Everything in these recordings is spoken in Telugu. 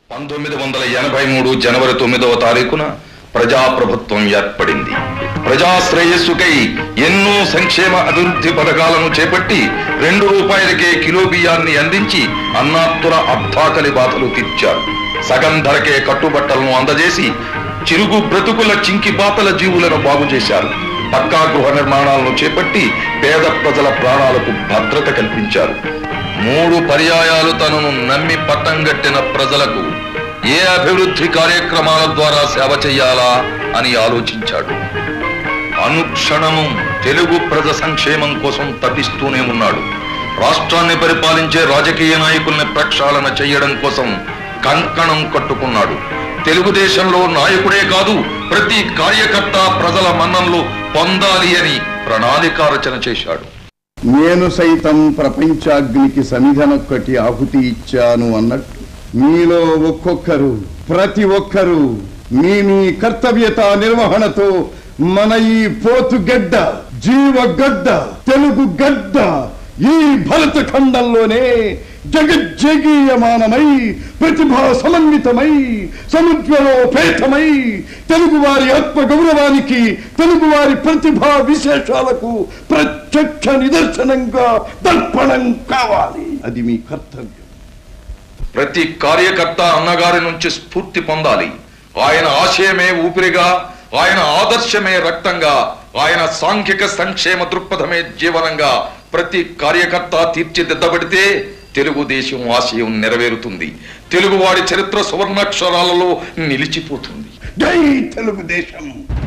పంతొమ్మిది వందల ఎనభై మూడు జనవరి తొమ్మిదవ తారీఖున ప్రజాప్రభుత్వం ఏర్పడింది ప్రజా శ్రేయస్సుకై ఎన్నో సంక్షేమ అభివృద్ధి పథకాలను చేపట్టి రెండు రూపాయలకే కిలో బియ్యాన్ని అందించి అన్నాత్తుల అబ్ధాకలి బాధలు తీర్చారు సగం ధరకే కట్టుబట్టలను అందజేసి చిరుగు బ్రతుకుల చింకి బాతల జీవులను బాగు చేశారు పక్కా గృహ నిర్మాణాలను చేపట్టి పేద ప్రజల ప్రాణాలకు భద్రత కల్పించారు మూడు పర్యాయాలు తనను నమ్మి పట్టం గట్టిన ప్రజలకు ఏ అభివృద్ధి కార్యక్రమాల ద్వారా సేవ చెయ్యాలా అని ఆలోచించాడు అనుక్షణము తెలుగు ప్రజ సంక్షేమం కోసం తపిస్తూనే ఉన్నాడు రాష్ట్రాన్ని పరిపాలించే రాజకీయ నాయకుల్ని ప్రక్షాళన చేయడం కోసం కంకణం కట్టుకున్నాడు తెలుగుదేశంలో నాయకుడే కాదు ప్రతి కార్యకర్త ప్రజల మన్ననలు పొందాలి అని ప్రణాళిక రచన చేశాడు నేను సైతం ప్రపంచాగ్నికి సమిధనొక్కటి ఆహుతి ఇచ్చాను అన్నట్టు మీలో ఒక్కొక్కరు ప్రతి ఒక్కరూ మీ మీ కర్తవ్యత నిర్వహణతో మన ఈ పోతు గడ్డ జీవగడ్డ తెలుగు గడ్డ ఈ భరత ఖండంలోనే జగజ్జగీయమానమై ప్రతిభా సమన్వితమై సముద్రలోపేతమై తెలుగువారి ఆత్మ గౌరవానికి తెలుగువారి ప్రతిభా విశేషాలకు ప్రత్యక్ష నిదర్శనంగా దర్పణం కావాలి అది మీ కర్తవ్యం ప్రతి కార్యకర్త అన్నగారి నుంచి స్ఫూర్తి పొందాలి ఆయన ఆశయమే ఊపిరిగా ఆయన ఆదర్శమే రక్తంగా ఆయన సాంఘిక సంక్షేమ దృక్పథమే జీవనంగా ప్రతి కార్యకర్త తీర్చిదిద్దబడితే తెలుగుదేశం ఆశయం నెరవేరుతుంది తెలుగువాడి చరిత్ర సువర్ణాక్షరాలలో నిలిచిపోతుంది జై తెలుగుదేశం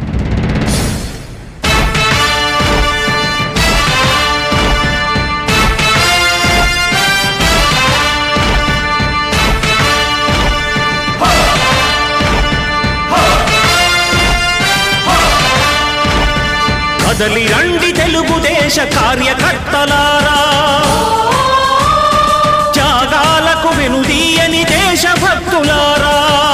కదలి రండి తెలుగుదేశ కార్యకర్తలారా త్యాగాలకు వెనుదీయని దేశభక్తులారా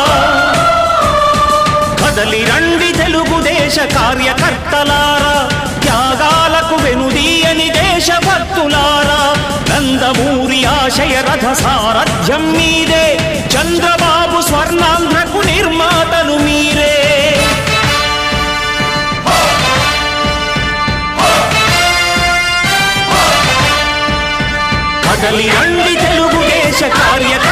కదలి రండి తెలుగుదేశ కార్యకర్తలారా త్యాగాలకు వెనుదీయని దేశభక్తులారా నందమూరి ఆశయ రథ సారథ్యం మీదే చంద్రబాబు స్వర్ణాంధ్రకు నిర్మాతలు మీరే కదలి రండి తెలుగుదేశ కార్యకర్త